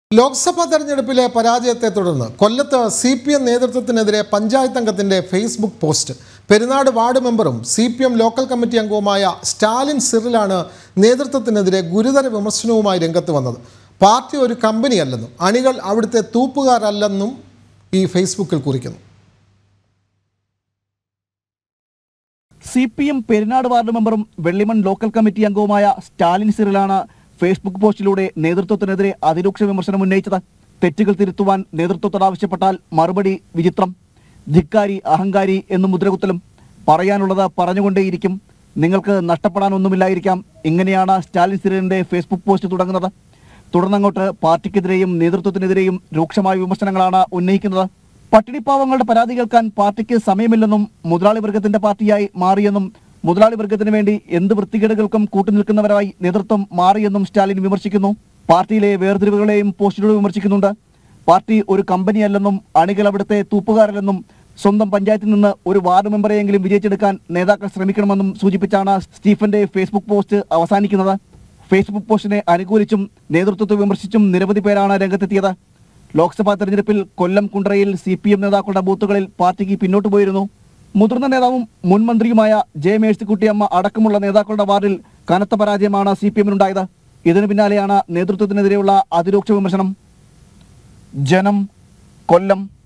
ലോക്സഭാ തെരഞ്ഞെടുപ്പിലെ പരാജയത്തെ തുടർന്ന് കൊല്ലത്ത് സി പി എം നേതൃത്വത്തിനെതിരെ പഞ്ചായത്ത് അംഗത്തിന്റെ ഫേസ്ബുക്ക് പോസ്റ്റ് പെരുന്നാട് വാർഡ് മെമ്പറും C P M local committee അംഗവുമായ സ്റ്റാലിൻ സിറിലാണ് നേതൃത്വത്തിനെതിരെ ഗുരുതര വിമർശനവുമായി രംഗത്ത് വന്നത് പാർട്ടി ഒരു കമ്പനിയല്ലെന്നും അണികൾ അവിടുത്തെ തൂപ്പുകാരല്ലെന്നും ഈ ഫേസ്ബുക്കിൽ കുറിക്കുന്നു C P M Perunad ward മെമ്പറും വെള്ളിമൺ ലോക്കൽ കമ്മിറ്റി അംഗവുമായ സ്റ്റാലിൻ സിറിലാണ് ഫേസ്ബുക്ക് പോസ്റ്റിലൂടെ നേതൃത്വത്തിനെതിരെ അതിരൂക്ഷ വിമർശനം ഉന്നയിച്ചത് തെറ്റുകൾ തിരുത്തുവാൻ നേതൃത്വത്തോട് ആവശ്യപ്പെട്ടാൽ മറുപടി വിചിത്രം ധിക്കാരി അഹങ്കാരി എന്ന് മുദ്രകുത്തലും പറയാനുള്ളത് പറഞ്ഞുകൊണ്ടേയിരിക്കും നിങ്ങൾക്ക് നഷ്ടപ്പെടാനൊന്നുമില്ലായിരിക്കാം ഇങ്ങനെയാണ് സ്റ്റാലിൻ സിറിന്റെ ഫേസ്ബുക്ക് പോസ്റ്റ് തുടങ്ങുന്നത് തുടർന്നങ്ങോട്ട് പാർട്ടിക്കെതിരെയും നേതൃത്വത്തിനെതിരെയും രൂക്ഷമായ വിമർശനങ്ങളാണ് ഉന്നയിക്കുന്നത് പട്ടിണിപ്പാവങ്ങളുടെ പരാതി കേൾക്കാൻ പാർട്ടിക്ക് സമയമില്ലെന്നും മുതലാളി വർഗത്തിന്റെ പാർട്ടിയായി മാറിയെന്നും മുതലാളി വർഗത്തിന് വേണ്ടി എന്ത് വൃത്തികേടുകൾക്കും കൂട്ടുനിൽക്കുന്നവരായി നേതൃത്വം മാറിയെന്നും സ്റ്റാലിൻ വിമർശിക്കുന്നു പാർട്ടിയിലെ വേർതിരിവുകളെയും പോസ്റ്റിലൂടെ വിമർശിക്കുന്നുണ്ട് പാർട്ടി ഒരു കമ്പനിയല്ലെന്നും അണികൾ അവിടുത്തെ തൂപ്പുകാരല്ലെന്നും സ്വന്തം പഞ്ചായത്തിൽ നിന്ന് ഒരു വാർഡ് മെമ്പറെയെങ്കിലും വിജയിച്ചെടുക്കാൻ നേതാക്കൾ ശ്രമിക്കണമെന്നും സൂചിപ്പിച്ചാണ് സ്റ്റീഫന്റെ ഫേസ്ബുക്ക് പോസ്റ്റ് അവസാനിക്കുന്നത് ഫേസ്ബുക്ക് പോസ്റ്റിനെ അനുകൂലിച്ചും നേതൃത്വത്തെ വിമർശിച്ചും നിരവധി പേരാണ് രംഗത്തെത്തിയത് ലോക്സഭാ തെരഞ്ഞെടുപ്പിൽ കൊല്ലം കുണ്ട്രയിൽ സി പി എം നേതാക്കളുടെ ബൂത്തുകളിൽ പാർട്ടിക്ക് പിന്നോട്ട് പോയിരുന്നു മുതിർന്ന നേതാവും മുൻ മന്ത്രിയുമായ ജെ മേഴ്സിക്കുട്ടിയമ്മ അടക്കമുള്ള നേതാക്കളുടെ വാർഡിൽ കനത്ത പരാജയമാണ് സി പി എമ്മിനുണ്ടായത് ഇതിനു പിന്നാലെയാണ് നേതൃത്വത്തിനെതിരെയുള്ള അതിരൂക്ഷ വിമർശനം ജനം കൊല്ലം